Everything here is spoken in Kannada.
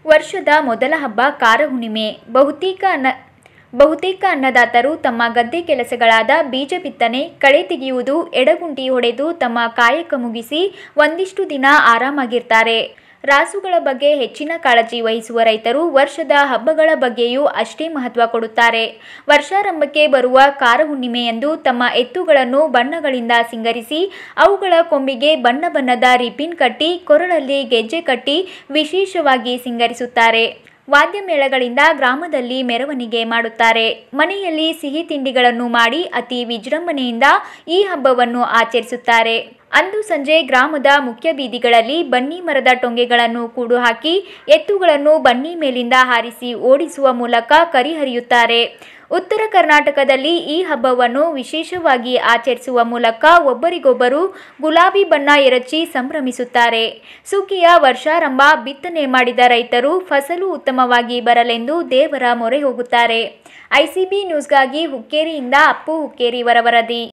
ವರ್ಷದ ಮೊದಲ ಹಬ್ಬ ಕಾರಹುಣ್ಣಿಮೆ ಬಹುತೇಕ ಅನ್ನ ಬಹುತೇಕ ಅನ್ನದಾತರು ತಮ್ಮ ಗದ್ದೆ ಕೆಲಸಗಳಾದ ಬೀಜ ಬಿತ್ತನೆ ಕಳೆ ತೆಗೆಯುವುದು ಎಡಗುಂಟಿ ಹೊಡೆದು ತಮ್ಮ ಕಾಯಕ ಮುಗಿಸಿ ಒಂದಿಷ್ಟು ದಿನ ಆರಾಮಾಗಿರ್ತಾರೆ ರಾಸುಗಳ ಬಗ್ಗೆ ಹೆಚ್ಚಿನ ಕಾಳಜಿ ವಹಿಸುವ ರೈತರು ವರ್ಷದ ಹಬ್ಬಗಳ ಬಗ್ಗೆಯೂ ಅಷ್ಟೇ ಮಹತ್ವ ಕೊಡುತ್ತಾರೆ ವರ್ಷಾರಂಭಕ್ಕೆ ಬರುವ ಕಾರಹುಣ್ಣಿಮೆಯಂದು ತಮ್ಮ ಎತ್ತುಗಳನ್ನು ಬಣ್ಣಗಳಿಂದ ಸಿಂಗರಿಸಿ ಅವುಗಳ ಕೊಂಬಿಗೆ ಬಣ್ಣ ಬಣ್ಣದ ರಿಪಿನ್ ಕಟ್ಟಿ ಕೊರಳಲ್ಲಿ ಗೆಜ್ಜೆ ಕಟ್ಟಿ ವಿಶೇಷವಾಗಿ ಸಿಂಗರಿಸುತ್ತಾರೆ ವಾದ್ಯ ಮೇಳಗಳಿಂದ ಗ್ರಾಮದಲ್ಲಿ ಮೆರವಣಿಗೆ ಮಾಡುತ್ತಾರೆ ಮನೆಯಲ್ಲಿ ಸಿಹಿ ತಿಂಡಿಗಳನ್ನು ಮಾಡಿ ಅತಿ ವಿಜೃಂಭಣೆಯಿಂದ ಈ ಹಬ್ಬವನ್ನು ಆಚರಿಸುತ್ತಾರೆ ಅಂದು ಸಂಜೆ ಗ್ರಾಮದ ಮುಖ್ಯ ಬೀದಿಗಳಲ್ಲಿ ಬನ್ನಿ ಮರದ ಟೊಂಗೆಗಳನ್ನು ಕೂಡು ಹಾಕಿ ಎತ್ತುಗಳನ್ನು ಬನ್ನಿ ಮೇಲಿಂದ ಹಾರಿಸಿ ಓಡಿಸುವ ಮೂಲಕ ಕರಿಹರಿಯುತ್ತಾರೆ ಉತ್ತರ ಕರ್ನಾಟಕದಲ್ಲಿ ಈ ಹಬ್ಬವನ್ನು ವಿಶೇಷವಾಗಿ ಆಚರಿಸುವ ಮೂಲಕ ಒಬ್ಬರಿಗೊಬ್ಬರು ಗುಲಾಬಿ ಬಣ್ಣ ಎರಚಿ ಸಂಭ್ರಮಿಸುತ್ತಾರೆ ಸುಗ್ಗಿಯ ವರ್ಷಾರಂಭ ಬಿತ್ತನೆ ಮಾಡಿದ ರೈತರು ಫಸಲು ಉತ್ತಮವಾಗಿ ಬರಲೆಂದು ದೇವರ ಮೊರೆ ಹೋಗುತ್ತಾರೆ ಐಸಿಬಿ ನ್ಯೂಸ್ಗಾಗಿ ಹುಕ್ಕೇರಿಯಿಂದ ಅಪ್ಪು ಹುಕ್ಕೇರಿ ವರವರದಿ